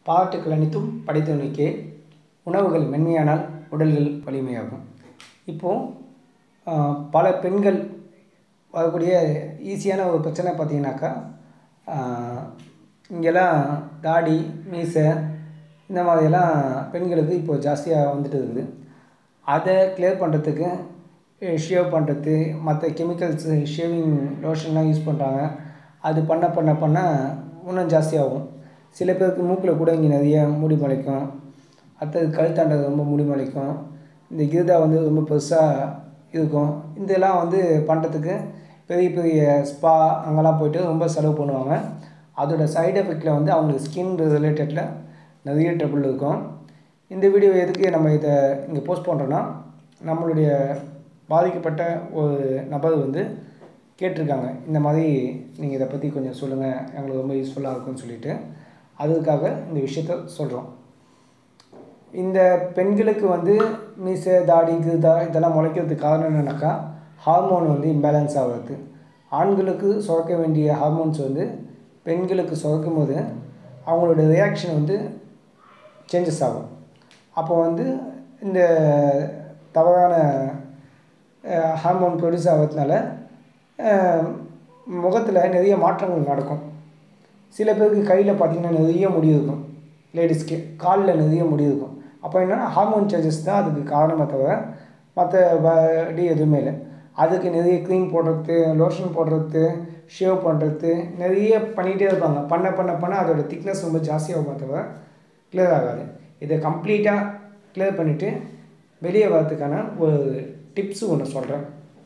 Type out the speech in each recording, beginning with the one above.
பாராட்டுக்கள் அனைத்தும் படைத்தவனுக்கே உணவுகள் மென்மையானால் உடல்கள் வலிமையாகும் இப்போது பல பெண்கள் வரக்கூடிய ஈஸியான ஒரு பிரச்சனை பார்த்தீங்கன்னாக்கா இங்கெல்லாம் தாடி மீசை இந்த மாதிரியெல்லாம் பெண்களுக்கு இப்போ ஜாஸ்தியாக வந்துட்டு இருக்குது அதை கிளியர் பண்ணுறதுக்கு ஷேவ் பண்ணுறது மற்ற கெமிக்கல்ஸு ஷேவிங் லோஷன்லாம் யூஸ் பண்ணுறாங்க அது பண்ண பண்ண பண்ண இன்னும் ஜாஸ்தியாகும் சில பேருக்கு மூக்கில் கூட இங்கே நிறைய முடி முளைக்கும் அடுத்தது கழுத்தாண்டது ரொம்ப முடி முளைக்கும் இந்த கிருதா வந்து ரொம்ப பெருசாக இருக்கும் இதெல்லாம் வந்து பண்ணுறதுக்கு பெரிய பெரிய ஸ்பா அங்கெல்லாம் போயிட்டு ரொம்ப செலவு பண்ணுவாங்க அதோட சைடு எஃபெக்டில் வந்து அவங்களுக்கு ஸ்கின் ரிலேட்டடில் நிறைய ட்ரபிள் இருக்கும் இந்த வீடியோ எதுக்கு நம்ம இதை இங்கே போஸ்ட் பண்ணுறோன்னா நம்மளுடைய பாதிக்கப்பட்ட ஒரு நபர் வந்து கேட்டிருக்காங்க இந்த மாதிரி நீங்கள் இதை பற்றி கொஞ்சம் சொல்லுங்கள் எங்களுக்கு ரொம்ப யூஸ்ஃபுல்லாக இருக்கும்னு சொல்லிட்டு அதுக்காக இந்த விஷயத்த சொல்கிறோம் இந்த பெண்களுக்கு வந்து மீசை தாடி கிருதா இதெல்லாம் முளைக்கிறதுக்கு காரணம் என்னென்னாக்கா ஹார்மோன் வந்து இம்பேலன்ஸ் ஆகிறது ஆண்களுக்கு சுரக்க வேண்டிய ஹார்மோன்ஸ் வந்து பெண்களுக்கு சுரக்கும் போது அவங்களோட ரியாக்ஷன் வந்து சேஞ்சஸ் ஆகும் அப்போ வந்து இந்த தவறான ஹார்மோன் ப்ரொடியூஸ் ஆகிறதுனால முகத்தில் நிறைய மாற்றங்கள் நடக்கும் சில பேருக்கு கையில் பார்த்திங்கன்னா நிறைய முடி இருக்கும் லேடிஸ்க்கு காலில் நிறைய முடி இருக்கும் அப்போ என்னென்னா ஹார்மோன் சேஞ்சஸ் தான் அதுக்கு காரணமே தவிர மற்ற படி எதுவுமே இல்லை அதுக்கு நிறைய க்ரீம் போடுறது லோஷன் போடுறது ஷேவ் பண்ணுறது நிறைய பண்ணிகிட்டே இருப்பாங்க பண்ண பண்ண பண்ண அதோடய திக்னஸ் ரொம்ப ஜாஸ்தியாகும் தவிர கிளியர் ஆகாது இதை கம்ப்ளீட்டாக கிளியர் பண்ணிவிட்டு வெளியே வரதுக்கான ஒரு டிப்ஸு ஒன்று சொல்கிறேன்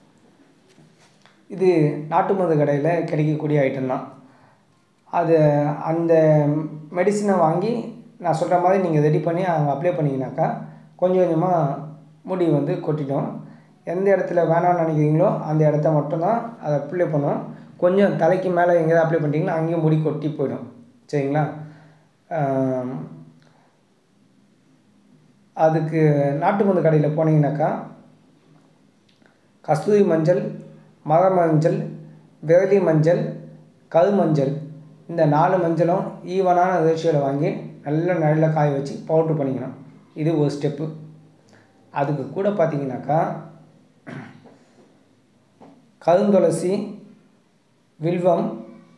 இது நாட்டு மருந்து கடையில் கிடைக்கக்கூடிய ஐட்டம் தான் அது அந்த மெடிசனை வாங்கி நான் சொல்கிற மாதிரி நீங்கள் ரெடி பண்ணி அங்கே அப்ளை பண்ணிங்கனாக்கா கொஞ்சம் கொஞ்சமாக முடி வந்து கொட்டிடும் எந்த இடத்துல வேணாம்னு நினைக்கிறீங்களோ அந்த இடத்த மட்டும்தான் அதை அப்ளை பண்ணும் கொஞ்சம் தலைக்கு மேலே எங்கேயாவது அப்ளை பண்ணிட்டீங்கன்னா அங்கேயும் முடி கொட்டி போயிடும் சரிங்களா அதுக்கு நாட்டு மருந்து கடையில் போனீங்கன்னாக்கா கஸ்தூரி மஞ்சள் மர மஞ்சள் விரலி மஞ்சள் கரு மஞ்சள் இந்த நாலு மஞ்சளும் ஈவனான ரேஷியோவில் வாங்கி நல்ல நிழலில் காய வச்சு பவுட்ரு பண்ணிக்கணும் இது ஒரு ஸ்டெப்பு அதுக்கு கூட பார்த்தீங்கன்னாக்கா கருந்துளசி வில்வம்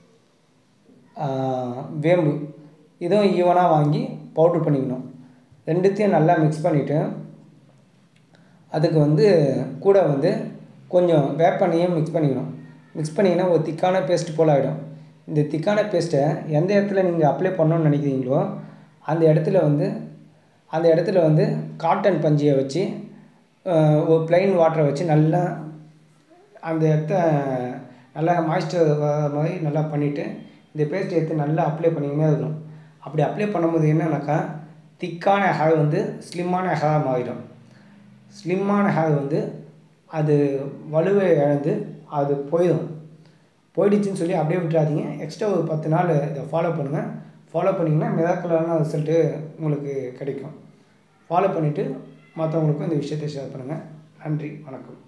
வேம்பு இதுவும் ஈவனாக வாங்கி பவுட்ரு பண்ணிக்கணும் ரெண்டுத்தையும் நல்லா மிக்ஸ் பண்ணிவிட்டு அதுக்கு வந்து கூட வந்து கொஞ்சம் வேப்பெண்ணையும் மிக்ஸ் பண்ணிக்கணும் மிக்ஸ் பண்ணிங்கன்னா ஒரு திக்கான பேஸ்ட் போல் ஆகிடும் இந்த திக்கான பேஸ்ட்டை எந்த இடத்துல நீங்கள் அப்ளை பண்ணணும்னு நினைக்கிறீங்களோ அந்த இடத்துல வந்து அந்த இடத்துல வந்து காட்டன் பஞ்சியை வச்சு ஒரு ப்ளைன் வாட்டரை வச்சு நல்லா அந்த இடத்த நல்லா மாய்ஸ்டர் வர மாதிரி நல்லா பண்ணிவிட்டு இந்த பேஸ்ட் எடுத்து நல்லா அப்ளை பண்ணிக்கினே இருக்கணும் அப்படி அப்ளை பண்ணும்போது என்னன்னாக்கா திக்கான ஹேர் வந்து ஸ்லிம்மான ஹேராக மாறிடும் ஸ்லிம்மான ஹேர் வந்து அது வலுவை இழந்து அது போயிடும் போயிடுச்சுன்னு சொல்லி அப்படியே விட்டுறாதீங்க எக்ஸ்ட்ரா ஒரு பத்து நாள் இதை ஃபாலோ பண்ணுங்கள் ஃபாலோ பண்ணிங்கன்னா மிராக்கலான ரிசல்ட்டு உங்களுக்கு கிடைக்கும் ஃபாலோ பண்ணிவிட்டு மற்றவங்களுக்கும் இந்த விஷயத்தை ஷேர் பண்ணுங்கள் நன்றி வணக்கம்